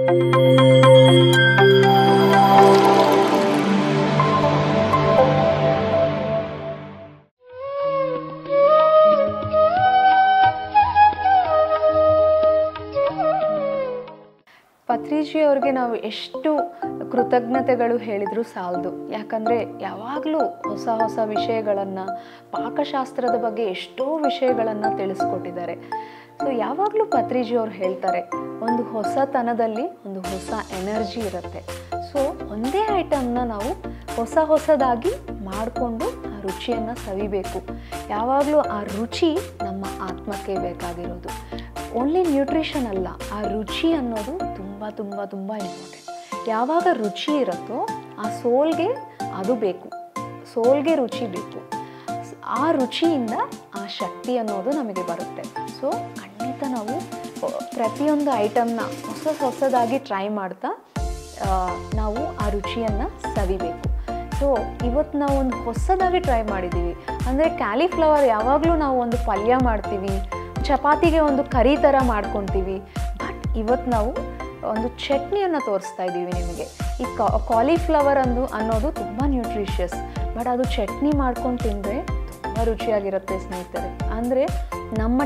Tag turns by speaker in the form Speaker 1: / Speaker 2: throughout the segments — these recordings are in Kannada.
Speaker 1: ಪತ್ರಿಜಿ ಅವ್ರಿಗೆ ನಾವು ಎಷ್ಟು ಕೃತಜ್ಞತೆಗಳು ಹೇಳಿದರೂ ಸಾಲದು ಯಾಕಂದರೆ ಯಾವಾಗಲೂ ಹೊಸ ಹೊಸ ವಿಷಯಗಳನ್ನು ಪಾಕಶಾಸ್ತ್ರದ ಬಗ್ಗೆ ಎಷ್ಟೋ ವಿಷಯಗಳನ್ನು ತಿಳಿಸ್ಕೊಟ್ಟಿದ್ದಾರೆ ಸೊ ಯಾವಾಗಲೂ ಪತ್ರಿಜಿ ಅವ್ರು ಹೇಳ್ತಾರೆ ಒಂದು ಹೊಸತನದಲ್ಲಿ ಒಂದು ಹೊಸ ಎನರ್ಜಿ ಇರುತ್ತೆ ಸೊ ಒಂದೇ ಐಟಮ್ನ ನಾವು ಹೊಸ ಹೊಸದಾಗಿ ಮಾಡಿಕೊಂಡು ಆ ರುಚಿಯನ್ನು ಸವಿಬೇಕು ಯಾವಾಗಲೂ ಆ ರುಚಿ ನಮ್ಮ ಆತ್ಮಕ್ಕೆ ಬೇಕಾಗಿರೋದು ಓನ್ಲಿ ನ್ಯೂಟ್ರಿಷನ್ ಅಲ್ಲ ಆ ರುಚಿ ಅನ್ನೋದು ತುಂಬ ತುಂಬ ತುಂಬ ಇಂಪಾರ್ಟೆಂಟ್ ಯಾವಾಗ ರುಚಿ ಇರುತ್ತೋ ಆ ಸೋಲ್ಗೆ ಅದು ಬೇಕು ಸೋಲ್ಗೆ ರುಚಿ ಬೇಕು ಆ ರುಚಿಯಿಂದ ಆ ಶಕ್ತಿ ಅನ್ನೋದು ನಮಗೆ ಬರುತ್ತೆ ಸೊ ಖಂಡಿತ ನಾವು ಪ್ರತಿಯೊಂದು ಐಟಮ್ನ ಹೊಸ ಹೊಸದಾಗಿ ಟ್ರೈ ಮಾಡ್ತಾ ಆ, ನಾವು ಆ ರುಚಿಯನ್ನು ಸವಿಬೇಕು ಸೊ ಇವತ್ತು ನಾವು ಒಂದು ಹೊಸದಾಗಿ ಟ್ರೈ ಮಾಡಿದ್ದೀವಿ ಅಂದರೆ ಕ್ಯಾಲಿಫ್ಲವರ್ ಯಾವಾಗಲೂ ನಾವು ಒಂದು ಪಲ್ಯ ಮಾಡ್ತೀವಿ ಚಪಾತಿಗೆ ಒಂದು ಕರಿ ಥರ ಮಾಡ್ಕೊತೀವಿ ಬಟ್ ಇವತ್ತು ನಾವು ಒಂದು ಚಟ್ನಿಯನ್ನು ತೋರಿಸ್ತಾ ಇದ್ದೀವಿ ನಿಮಗೆ ಈ ಕಾಲಿಫ್ಲವರ್ ಅಂದು ಅನ್ನೋದು ತುಂಬ ನ್ಯೂಟ್ರಿಷಿಯಸ್ ಬಟ್ ಅದು ಚಟ್ನಿ ಮಾಡ್ಕೊಂಡು ತಿಂದರೆ ತುಂಬ ರುಚಿಯಾಗಿರುತ್ತೆ ಸ್ನೇಹಿತರೆ ಅಂದರೆ ನಮ್ಮ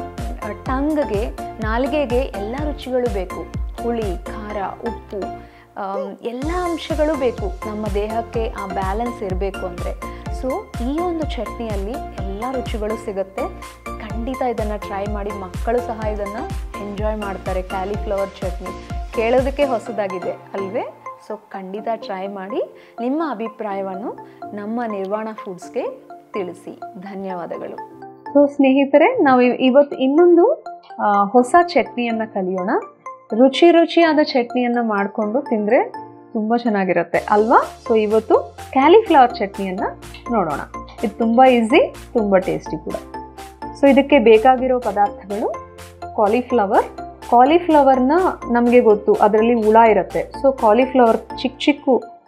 Speaker 1: ಟಂಗ್ಗೆ ನಾಲಿಗೆಗೆ ಎಲ್ಲ ರುಚಿಗಳು ಬೇಕು ಹುಳಿ ಖಾರ ಉಪ್ಪು ಆಮ್, ಎಲ್ಲ ಅಂಶಗಳು ಬೇಕು ನಮ್ಮ ದೇಹಕ್ಕೆ ಆ ಬ್ಯಾಲೆನ್ಸ್ ಇರಬೇಕು ಅಂದರೆ ಸೊ ಈ ಒಂದು ಚಟ್ನಿಯಲ್ಲಿ ಎಲ್ಲ ರುಚಿಗಳು ಸಿಗುತ್ತೆ ಖಂಡಿತ ಇದನ್ನು ಟ್ರೈ ಮಾಡಿ ಮಕ್ಕಳು ಸಹ ಇದನ್ನು ಎಂಜಾಯ್ ಮಾಡ್ತಾರೆ ಕ್ಯಾಲಿಫ್ಲವರ್ ಚಟ್ನಿ ಕೇಳೋದಕ್ಕೆ ಹೊಸದಾಗಿದೆ ಅಲ್ವೇ ಸೊ ಖಂಡಿತ ಟ್ರೈ ಮಾಡಿ ನಿಮ್ಮ ಅಭಿಪ್ರಾಯವನ್ನು ನಮ್ಮ ನಿರ್ವಾಣ ಫುಡ್ಸ್ಗೆ ತಿಳಿಸಿ ಧನ್ಯವಾದಗಳು ಸೊ ಸ್ನೇಹಿತರೆ ನಾವು ಇವ್- ಇವತ್ತು ಇನ್ನೊಂದು ಆ, ಹೊಸ ಚಟ್ನಿಯನ್ನು ಕಲಿಯೋಣ ರುಚಿ ರುಚಿಯಾದ ಚಟ್ನಿಯನ್ನು ಮಾಡಿಕೊಂಡು ತಿಂದರೆ ತುಂಬ ಚೆನ್ನಾಗಿರುತ್ತೆ ಅಲ್ವಾ ಸೊ ಇವತ್ತು ಕ್ಯಾಲಿಫ್ಲವರ್ ಚಟ್ನಿಯನ್ನು ನೋಡೋಣ ಇದು ತುಂಬ ಈಸಿ ತುಂಬ ಟೇಸ್ಟಿ ಕೂಡ ಸೊ ಇದಕ್ಕೆ ಬೇಕಾಗಿರೋ ಪದಾರ್ಥಗಳು ಕಾಲಿಫ್ಲವರ್ ಕಾಲಿಫ್ಲವರ್ನ ನಮಗೆ ಗೊತ್ತು ಅದರಲ್ಲಿ ಹುಳ ಇರುತ್ತೆ ಸೊ ಕಾಲಿಫ್ಲವರ್ ಚಿಕ್ಕ ಚಿಕ್ಕ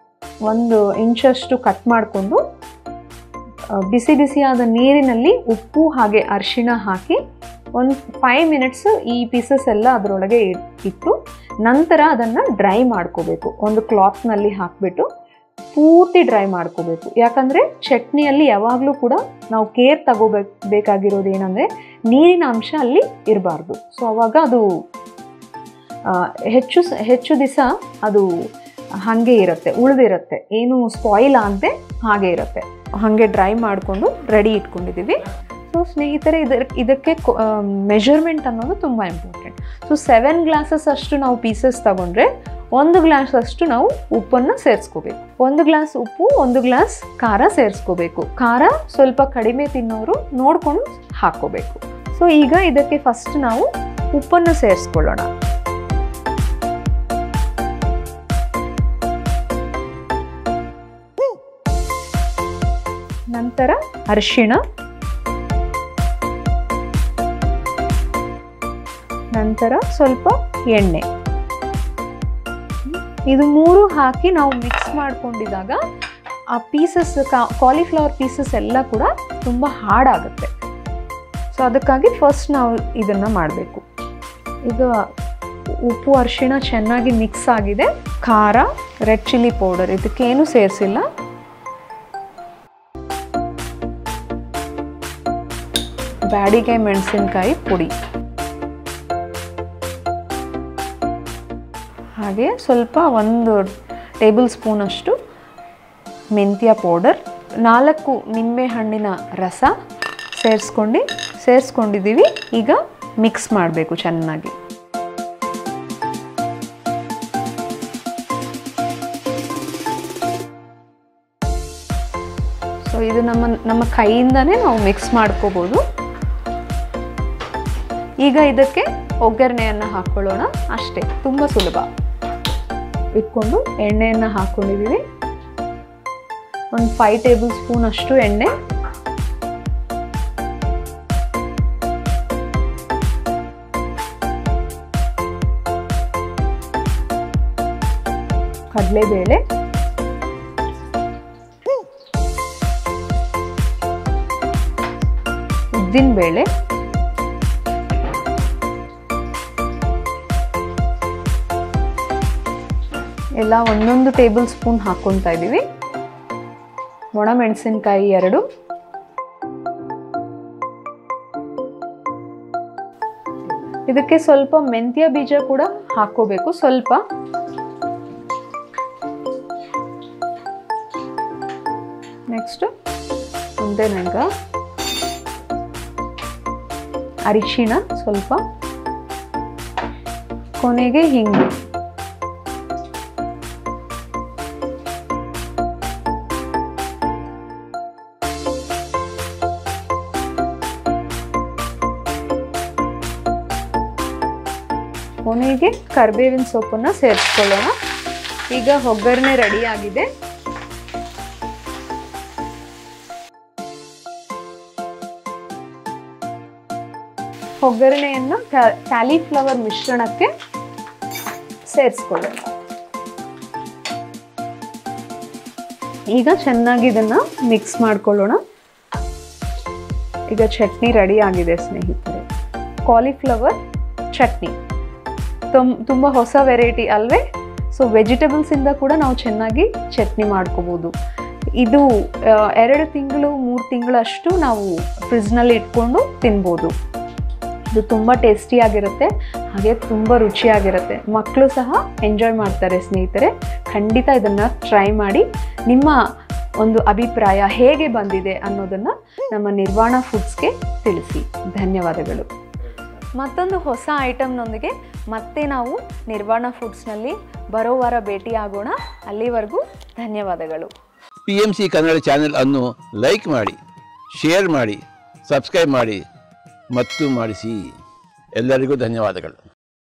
Speaker 1: ಒಂದು ಇಂಚಷ್ಟು ಕಟ್ ಮಾಡಿಕೊಂಡು ಬಿಸಿ ಬಿಸಿಯಾದ ನೀರಿನಲ್ಲಿ ಉಪ್ಪು ಹಾಗೆ ಅರಿಶಿಣ ಹಾಕಿ ಒಂದು ಫೈವ್ ಮಿನಿಟ್ಸ್ ಈ ಪೀಸಸ್ ಎಲ್ಲ ಅದರೊಳಗೆ ಇಟ್ಟು ನಂತರ ಅದನ್ನು ಡ್ರೈ ಮಾಡ್ಕೋಬೇಕು ಒಂದು ಕ್ಲಾತ್ನಲ್ಲಿ ಹಾಕಿಬಿಟ್ಟು ಪೂರ್ತಿ ಡ್ರೈ ಮಾಡ್ಕೋಬೇಕು ಯಾಕಂದರೆ ಚಟ್ನಿಯಲ್ಲಿ ಯಾವಾಗಲೂ ಕೂಡ ನಾವು ಕೇರ್ ತಗೋಬೇಕು ಬೇಕಾಗಿರೋದು ಏನಂದರೆ ನೀರಿನ ಅಂಶ ಅಲ್ಲಿ ಇರಬಾರ್ದು ಸೊ ಅವಾಗ ಅದು ಆ, ಹೆಚ್ಚು ಸ- ಹೆಚ್ಚು ದಿವಸ ಅದು ಹಾಗೆ ಇರುತ್ತೆ ಉಳಿದಿರುತ್ತೆ ಏನು ಸ್ಪಾಯಿಲ್ ಆಗದೆ ಹಾಗೆ ಇರುತ್ತೆ ಹಾಗೆ ಡ್ರೈ ಮಾಡಿಕೊಂಡು ರೆಡಿ ಇಟ್ಕೊಂಡಿದ್ದೀವಿ ಸೊ ಸ್ನೇಹಿತರೆ ಇದರ ಇದಕ್ಕೆ ಮೆಷರ್ಮೆಂಟ್ ಅನ್ನೋದು ತುಂಬ ಇಂಪಾರ್ಟೆಂಟ್ ಸೊ ಸೆವೆನ್ ಗ್ಲಾಸಸ್ ಅಷ್ಟು ನಾವು ಪೀಸಸ್ ತಗೊಂಡ್ರೆ ಒಂದು ಗ್ಲಾಸ್ ಅಷ್ಟು ನಾವು ಉಪ್ಪನ್ನು ಸೇರಿಸ್ಕೋಬೇಕು ಒಂದು ಗ್ಲಾಸ್ ಉಪ್ಪು ಒಂದು ಗ್ಲಾಸ್ ಖಾರ ಸೇರಿಸ್ಕೋಬೇಕು ಖಾರ ಸ್ವಲ್ಪ ಕಡಿಮೆ ತಿನ್ನೋರು ನೋಡಿಕೊಂಡು ಹಾಕ್ಕೋಬೇಕು ಸೊ ಈಗ ಇದಕ್ಕೆ ಫಸ್ಟ್ ನಾವು ಉಪ್ಪನ್ನು ಸೇರಿಸ್ಕೊಳ್ಳೋಣ ನಂತರ ಅರಿಶಿಣ ನಂತರ ಸ್ವಲ್ಪ ಎಣ್ಣೆ ಇದು ಮೂರು ಹಾಕಿ ನಾವು ಮಿಕ್ಸ್ ಮಾಡ್ಕೊಂಡಿದಾಗ ಆ ಪೀಸಸ್ ಕಾಲಿಫ್ಲವರ್ ಪೀಸಸ್ ಎಲ್ಲ ಕೂಡ ತುಂಬ ಹಾಡಾಗುತ್ತೆ ಸೊ ಅದಕ್ಕಾಗಿ ಫಸ್ಟ್ ನಾವು ಇದನ್ನು ಮಾಡಬೇಕು ಈಗ ಉಪ್ಪು ಅರಿಶಿಣ ಚೆನ್ನಾಗಿ ಮಿಕ್ಸ್ ಆಗಿದೆ ಖಾರ ರೆಡ್ ಚಿಲ್ಲಿ ಪೌಡರ್ ಇದಕ್ಕೇನು ಸೇರಿಸಿಲ್ಲ ಬ್ಯಾಡಿಗೆ ಮೆಣಸಿನ್ಕಾಯಿ ಪುಡಿ ಹಾಗೆ ಸ್ವಲ್ಪ ಒಂದು ಟೇಬಲ್ ಸ್ಪೂನಷ್ಟು ಮೆಂತ್ಯ ಪೌಡರ್ ನಾಲ್ಕು ನಿಂಬೆ ಹಣ್ಣಿನ ರಸ ಸೇರಿಸ್ಕೊಂಡು ಸೇರಿಸ್ಕೊಂಡಿದ್ದೀವಿ ಈಗ ಮಿಕ್ಸ್ ಮಾಡಬೇಕು ಚೆನ್ನಾಗಿ ಸೊ ಇದು ನಮ್ಮ ನಮ್ಮ ಕೈಯಿಂದನೇ ನಾವು ಮಿಕ್ಸ್ ಮಾಡ್ಕೋಬೋದು ಈಗ ಇದಕ್ಕೆ ಒಗ್ಗರಣೆಯನ್ನು ಹಾಕ್ಕೊಳ್ಳೋಣ ಅಷ್ಟೇ ತುಂಬ ಸುಲಭ ಇಟ್ಕೊಂಡು ಎಣ್ಣೆಯನ್ನು ಹಾಕ್ಕೊಂಡಿದ್ದೀವಿ ಒಂದು ಫೈವ್ ಟೇಬಲ್ ಸ್ಪೂನ್ ಅಷ್ಟು ಎಣ್ಣೆ ಕಡಲೆಬೇಳೆ ಉದ್ದಿನ ಬೇಳೆ ಎಲ್ಲ ಒಂದೊಂದು ಟೇಬಲ್ ಸ್ಪೂನ್ ಹಾಕ್ಕೊತಾ ಇದ್ದೀವಿ ಒಣಮೆಣಸಿನ್ಕಾಯಿ ಎರಡು ಇದಕ್ಕೆ ಸ್ವಲ್ಪ ಮೆಂತ್ಯ ಬೀಜ ಕೂಡ ಹಾಕೋಬೇಕು ಸ್ವಲ್ಪ ನೆಕ್ಸ್ಟ್ ಮುಂದೆ ನಂಗ ಅರಿಶಿಣ ಸ್ವಲ್ಪ ಕೊನೆಗೆ ಹಿಂಗು ಕೊನೆಗೆ ಕರಿಬೇವಿನ ಸೊಪ್ಪನ್ನ ಸೇರಿಸ್ಕೊಳ್ಳೋಣ ಈಗ ಒಗ್ಗರಣೆ ರೆಡಿ ಆಗಿದೆ ಒಗ್ಗರಣೆಯನ್ನು ಕ್ಯಾಲಿಫ್ಲವರ್ ಮಿಶ್ರಣಕ್ಕೆ ಸೇರಿಸ್ಕೊಳ್ಳೋಣ ಈಗ ಚೆನ್ನಾಗಿ ಇದನ್ನ ಮಿಕ್ಸ್ ಮಾಡ್ಕೊಳ್ಳೋಣ ಈಗ ಚಟ್ನಿ ರೆಡಿ ಆಗಿದೆ ಸ್ನೇಹಿತರೆ ಕಾಲಿಫ್ಲವರ್ ಚಟ್ನಿ ತುಮ್ ತುಂಬ ಹೊಸ ವೆರೈಟಿ ಅಲ್ವೇ ಸೊ ವೆಜಿಟೇಬಲ್ಸಿಂದ ಕೂಡ ನಾವು ಚೆನ್ನಾಗಿ ಚಟ್ನಿ ಮಾಡ್ಕೋಬೋದು ಇದು ಆ, ಎರಡು ತಿಂಗಳು ಮೂರು ತಿಂಗಳಷ್ಟು ನಾವು ಫ್ರಿಜ್ನಲ್ಲಿ ಇಟ್ಕೊಂಡು ತಿನ್ಬೋದು ಇದು ತುಂಬ ಟೇಸ್ಟಿಯಾಗಿರುತ್ತೆ ಹಾಗೆ ತುಂಬ ರುಚಿಯಾಗಿರುತ್ತೆ ಮಕ್ಕಳು ಸಹ ಎಂಜಾಯ್ ಮಾಡ್ತಾರೆ ಸ್ನೇಹಿತರೆ ಖಂಡಿತ ಇದನ್ನು ಟ್ರೈ ಮಾಡಿ ನಿಮ್ಮ ಒಂದು ಅಭಿಪ್ರಾಯ ಹೇಗೆ ಬಂದಿದೆ ಅನ್ನೋದನ್ನು ನಮ್ಮ ನಿರ್ವಾಣ ಫುಡ್ಸ್ಗೆ ತಿಳಿಸಿ ಧನ್ಯವಾದಗಳು ಮತ್ತೊಂದು ಹೊಸ ಐಟಮ್ನೊಂದಿಗೆ ಮತ್ತೆ ನಾವು ನಿರ್ವಾಣ ಫುಡ್ಸ್ನಲ್ಲಿ ಬರೋ ವಾರ ಭೇಟಿಯಾಗೋಣ ಅಲ್ಲಿವರೆಗೂ ಧನ್ಯವಾದಗಳು
Speaker 2: P M C Kannada channel ಅನ್ನು ಲೈಕ್ ಮಾಡಿ ಶೇರ್ ಮಾಡಿ ಸಬ್ಸ್ಕ್ರೈಬ್ ಮಾಡಿ ಮತ್ತು ಮಾಡಿಸಿ ಎಲ್ಲರಿಗೂ ಧನ್ಯವಾದಗಳು